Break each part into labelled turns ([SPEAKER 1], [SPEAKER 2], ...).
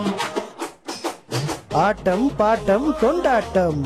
[SPEAKER 1] ஆட்டம் bottom கொண்டாட்டம்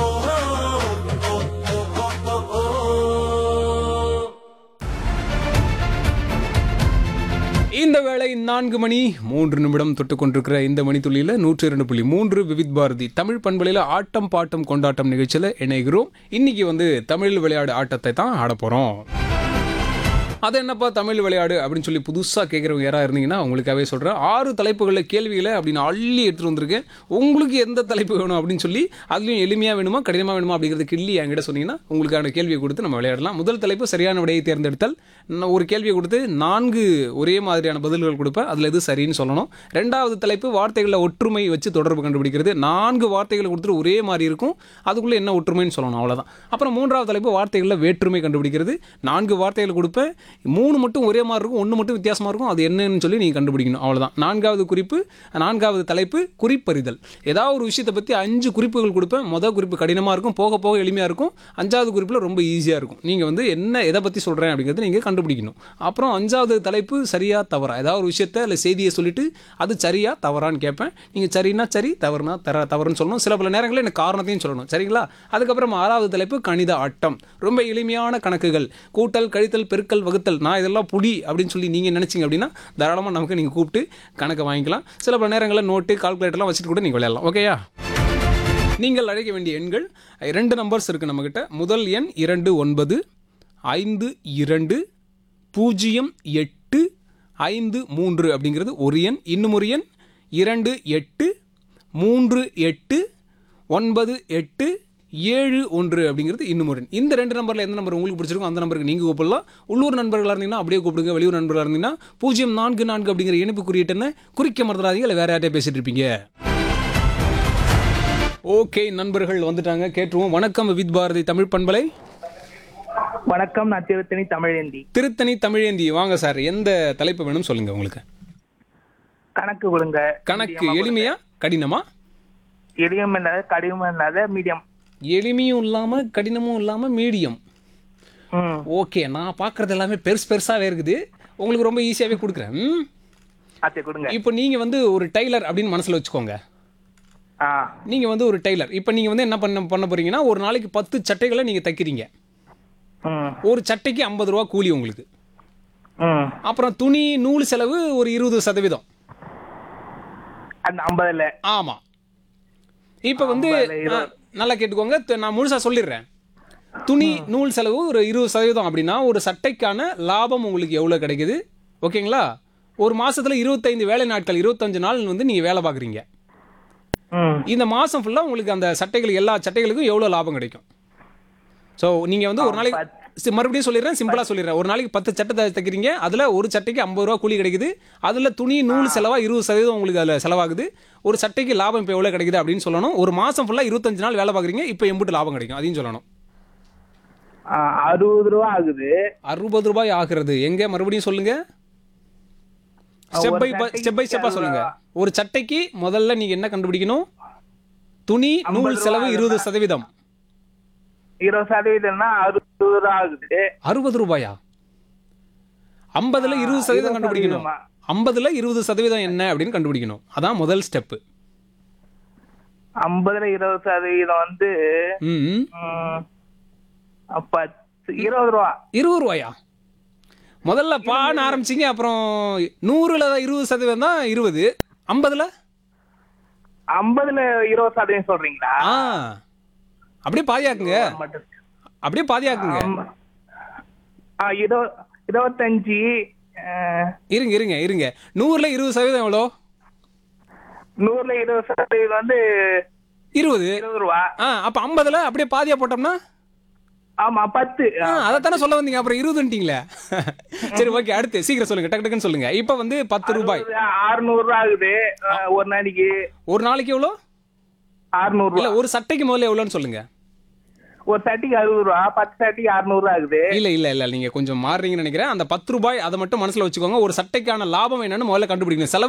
[SPEAKER 2] இந்த வேளை நான்கு மணி மூன்று நிமிடம் தொட்டு கொண்டிருக்கிற இந்த மணித்துளியில் நூற்றி இரண்டு புள்ளி மூன்று விவித் பாரதி தமிழ் பண்பலையில் ஆட்டம் பாட்டம் கொண்டாட்டம் நிகழ்ச்சியில் இணைகிறோம் இன்னைக்கு வந்து தமிழ் விளையாடு ஆட்டத்தை தான் ஆட போகிறோம் அது என்னப்பா தமிழ் விளையாடு அப்படின்னு சொல்லி புதுசாக கேட்குறவங்க யாராக இருந்தீங்கன்னா உங்களுக்காகவே சொல்கிறேன் ஆறு தலைப்புகளில் கேள்விகளை அப்படின்னு அள்ளி எடுத்துகிட்டு வந்திருக்கேன் உங்களுக்கு எந்த தலைப்பு வேணும் அப்படின்னு சொல்லி அதுலேயும் எளிமையாக வேணுமா கடினமாக வேணுமா அப்படிங்கிறது கிள்ளி என்கிட்ட சொன்னீங்கன்னா உங்களுக்கான கேள்வியை கொடுத்து நம்ம விளையாடலாம் முதல் தலைப்பு சரியான விடையை தேர்ந்தெடுத்தல் நான் ஒரு கேள்வியை கொடுத்து நான்கு ஒரே மாதிரியான பதில்கள் கொடுப்பேன் அதில் எது சரின்னு சொல்லணும் ரெண்டாவது தலைப்பு வார்த்தைகளில் ஒற்றுமை வச்சு தொடர்பு கண்டுபிடிக்கிறது நான்கு வார்த்தைகளை கொடுத்துட்டு ஒரே மாதிரி இருக்கும் அதுக்குள்ளே என்ன ஒற்றுமைன்னு சொல்லணும் அவ்வளோதான் அப்புறம் மூன்றாவது தலைப்பு வார்த்தைகளில் வேற்றுமை கண்டுபிடிக்கிறது நான்கு வார்த்தைகள் கொடுப்பேன் மூணு மட்டும் ஒரே மாதிரி இருக்கும் ஒன்று மட்டும் வித்தியாசமாக இருக்கும் அது என்னன்னு சொல்லி நீங்கள் கண்டுபிடிக்கணும் அவ்வளோதான் நான்காவது குறிப்பு நான்காவது தலைப்பு குறிப்பறிதல் ஏதாவது ஒரு விஷயத்தை பற்றி அஞ்சு குறிப்புகள் கொடுப்பேன் மொதல் குறிப்பு கடினமாக இருக்கும் போக போக எளிமையாக இருக்கும் அஞ்சாவது குறிப்பில் ரொம்ப ஈஸியாக இருக்கும் நீங்கள் வந்து என்ன எதை பற்றி சொல்கிறேன் அப்படிங்கிறத நீங்கள் கண்டுபிடிக்கணும் அப்புறம் அஞ்சாவது தலைப்பு சரியா தவறா ஏதாவது ஒரு விஷயத்தை இல்லை செய்தியை சொல்லிட்டு அது சரியா தவறான்னு கேட்பேன் நீங்கள் சரினா சரி தவறுனா தர தவறுன்னு சொல்லணும் சில பல நேரங்களில் எனக்கு காரணத்தையும் சொல்லணும் சரிங்களா அதுக்கப்புறம் ஆறாவது தலைப்பு கணித ஆட்டம் ரொம்ப எளிமையான கணக்குகள் கூட்டல் கழித்தல் பெருக்கல் வகுத்தல் நான் இதெல்லாம் புடி அப்படின்னு சொல்லி நீங்கள் நினச்சிங்க அப்படின்னா தாராளமாக நமக்கு நீங்கள் கூப்பிட்டு கணக்கை வாங்கிக்கலாம் சில பல நேரங்களில் நோட்டு கால்குலேட்டர்லாம் வச்சுட்டு கூட நீங்கள் விளையாடலாம் ஓகேயா நீங்கள் அழைக்க வேண்டிய எண்கள் இரண்டு நம்பர்ஸ் இருக்குது நம்மக்கிட்ட முதல் எண் இரண்டு ஒன்பது ஐந்து இரண்டு பூஜ்ஜியம் எட்டு ஐந்து மூன்று அப்படிங்கிறது ஒரு எண் இன்னும் ஒரு எண் இரண்டு எட்டு மூன்று எட்டு ஒன்பது எட்டு ஏழு ஒன்று அப்படிங்கிறது இன்னும் ஒரு எண் இந்த ரெண்டு நம்பரில் எந்த நம்பர் உங்களுக்கு பிடிச்சிருக்கோ அந்த நம்பருக்கு நீங்கள் கூப்பிடலாம் உள்ளூர் நண்பர்களாக இருந்தீங்கன்னா அப்படியே கூப்பிடுங்க வெளியூர் நண்பர்களாக இருந்தீங்கன்னா பூஜ்ஜியம் நான்கு நான்கு அப்படிங்கிற இணைப்பு குறியீட்டுன்னு குறிக்க மறந்துடாதீங்க இல்லை வேற யார்கிட்டயே பேசிட்டு இருப்பீங்க ஓகே நண்பர்கள் வந்துட்டாங்க கேட்டுருவோம் வணக்கம் வித் பாரதி தமிழ் பண்பலை
[SPEAKER 3] வணக்கம் நான் திருத்தணி தமிழேந்தி
[SPEAKER 2] திருத்தணி தமிழேந்தி வாங்க சார் எந்த தலைப்பு வேணும் சொல்லுங்க உங்களுக்கு
[SPEAKER 3] கணக்கு கொடுங்க
[SPEAKER 2] கணக்கு எளிமையா கடினமா
[SPEAKER 3] எளியம் இல்லாத கடினம் இல்லாத மீடியம்
[SPEAKER 2] எளிமையும் இல்லாம கடினமும் இல்லாம மீடியம்
[SPEAKER 3] ம்
[SPEAKER 2] ஓகே நான் பார்க்கறது எல்லாமே பெருசு பெருசாவே இருக்குது உங்களுக்கு ரொம்ப ஈஸியாவே கொடுக்குறேன் ம்?
[SPEAKER 3] ஆச்சே கொடுங்க
[SPEAKER 2] இப்போ நீங்க வந்து ஒரு டெய்லர் அப்படின்னு மனசுல வச்சுக்கோங்க
[SPEAKER 3] ஆ
[SPEAKER 2] நீங்க வந்து ஒரு டெய்லர் இப்போ நீங்க வந்து என்ன பண்ண பண்ண போறீங்கன்னா ஒரு நாளைக்கு பத்து சட்டைகளை நீங்க தைக்கிறீங்க
[SPEAKER 3] ம்
[SPEAKER 2] ஒரு சட்டைக்கு ஐம்பது ரூபா கூலி உங்களுக்கு
[SPEAKER 3] ம்
[SPEAKER 2] அப்புறம் துணி நூல் செலவு ஒரு இருபது சதவீதம்
[SPEAKER 3] அந்த ஐம்பதுல
[SPEAKER 2] ஆமா இப்போ வந்து
[SPEAKER 3] ஐம்பதுல இருபது.
[SPEAKER 2] ஆ, நல்லா கேட்டுக்கோங்க த- நான் முழுசா சொல்லிடுறேன் துணி நூல் செலவு ஒரு இருபது சதவீதம் அப்படின்னா ஒரு சட்டைக்கான லாபம் உங்களுக்கு எவ்வளோ கிடைக்குது ஓகேங்களா ஒரு மாசத்துல இருபத்தைந்து வேலை நாட்கள் இருபத்தஞ்சு நாள் வந்து நீங்க வேலை பார்க்குறீங்க
[SPEAKER 3] ம்
[SPEAKER 2] இந்த மாசம் ஃபுல்லா உங்களுக்கு அந்த சட்டைகள் எல்லா சட்டைகளுக்கும் எவ்வளோ லாபம் கிடைக்கும் ஸோ நீங்க வந்து ஒரு நாளைக்கு சி- மறுபடியும் சொல்லிடுறேன் சிம்பிளா சொல்லிடுறேன் ஒரு நாளைக்கு பத்து சட்டை தை- தைக்கிறீங்க அதுல ஒரு சட்டைக்கு ஐம்பது ரூபா கூலி கிடைக்குது அதுல துணி நூல் செலவா இருபது சதவீதம் உங்களுக்கு அதுல செலவாகுது ஒரு சட்டைக்கு லாபம் இப்போ எவ்வளவு கிடைக்குது அப்படின்னு சொல்லணும் ஒரு மாசம் ஃபுல்லா இருபத்தஞ்சு நாள் வேலை பார்க்குறீங்க இப்போ எம்பிட்டு லாபம் கிடைக்கும் அதையும் சொல்லணும்
[SPEAKER 3] ஆ, அறுபது ரூபா ஆகுது
[SPEAKER 2] அறுபது ரூபாய் ஆகிறது எங்க மறுபடியும் சொல்லுங்க ஸ்டெப்
[SPEAKER 3] ஒரு
[SPEAKER 2] பை
[SPEAKER 3] சட்டைக்கு
[SPEAKER 2] ஸ்டெப் பை ஸ்டெப்பா
[SPEAKER 3] அறுபது
[SPEAKER 2] சொல்லுங்க
[SPEAKER 3] ரூபா.
[SPEAKER 2] ஒரு சட்டைக்கு முதல்ல நீங்க என்ன கண்டுபிடிக்கணும் துணி நூல்
[SPEAKER 3] ரூபா
[SPEAKER 2] செலவு இருபது
[SPEAKER 3] ஆகுதா?
[SPEAKER 2] சதவீதம்
[SPEAKER 3] இருபது சதவீதம்னா அறுபது ரூபா ஆகுது
[SPEAKER 2] அறுபது ரூபாயா ஐம்பதுல
[SPEAKER 3] ஆ,
[SPEAKER 2] இருபது சதவீதம்
[SPEAKER 3] இருபது
[SPEAKER 2] கண்டுபிடிக்கணும்
[SPEAKER 3] சதவீதமா?
[SPEAKER 2] ஐம்பதுல இருபது சதவீதம் என்ன அப்படின்னு கண்டுபிடிக்கணும் அதான் முதல் ஸ்டெப்
[SPEAKER 3] ஐம்பதுல இருபது சதவீதம் வந்து
[SPEAKER 2] ம்
[SPEAKER 3] ம், பத்து இருபது ரூபா
[SPEAKER 2] இருபது ரூபாயா முதல்ல பான்னு ஆரம்பிச்சிங்க அப்புறம் நூறுல இருபது சதவீதம் தான் இருபது ஐம்பதுல
[SPEAKER 3] ஐம்பதுல இருபது சதவீதம் சொல்றீங்களா
[SPEAKER 2] ஆ அப்படியே பாதியாக்குங்க
[SPEAKER 3] மட்டும்.
[SPEAKER 2] அப்படியே பாதியாக்குங்க
[SPEAKER 3] ஆமா. ஆ, இரு- இருபத்தஞ்சு ஆ,
[SPEAKER 2] இருங்க இருங்க இருங்க நூறுல இருபது சதவீதம் எவ்வளோ
[SPEAKER 3] நூறுல இருபது சதவீதம் வந்து
[SPEAKER 2] இருபது
[SPEAKER 3] இருபது ரூபா
[SPEAKER 2] ஆ அப்ப ஐம்பதுல அப்படியே பாதியா போட்டோம்னா
[SPEAKER 3] ஆமா பத்து
[SPEAKER 2] ஆ, அதைத்தானே சொல்ல வந்தீங்க அப்புறம் இருபதுன்ட்டீங்களே சரி ஓகே அடுத்து சீக்கிரம் சொல்லுங்க டக்கு டக்குன்னு சொல்லுங்க இப்போ வந்து பத்து ரூபாய்
[SPEAKER 3] அறுநூறு ரூபா ஆகுது ஆ, ஒரு நாளைக்கு
[SPEAKER 2] ஒரு நாளைக்கு எவ்வளோ
[SPEAKER 3] அறுநூறு
[SPEAKER 2] இல்ல
[SPEAKER 3] ரூபா
[SPEAKER 2] ஒரு சட்டைக்கு முதல்ல எவ்வளோன்னு சொல்லுங்க
[SPEAKER 3] ஒரு சட்டிக்கு அறுபது ரூபா பத்து சட்டிக்கு அறுநூறு ரூபா ஆகுது
[SPEAKER 2] இல்ல இல்ல இல்ல நீங்க கொஞ்சம் மாறுறீங்கன்னு நினைக்கிறேன் அந்த பத்து ரூபாய் அதை மட்டும் மனசுல வச்சுக்கோங்க ஒரு சட்டைக்கான லாபம் என்னன்னு முதல்ல கண்டுபிடிக்கணும் செலவு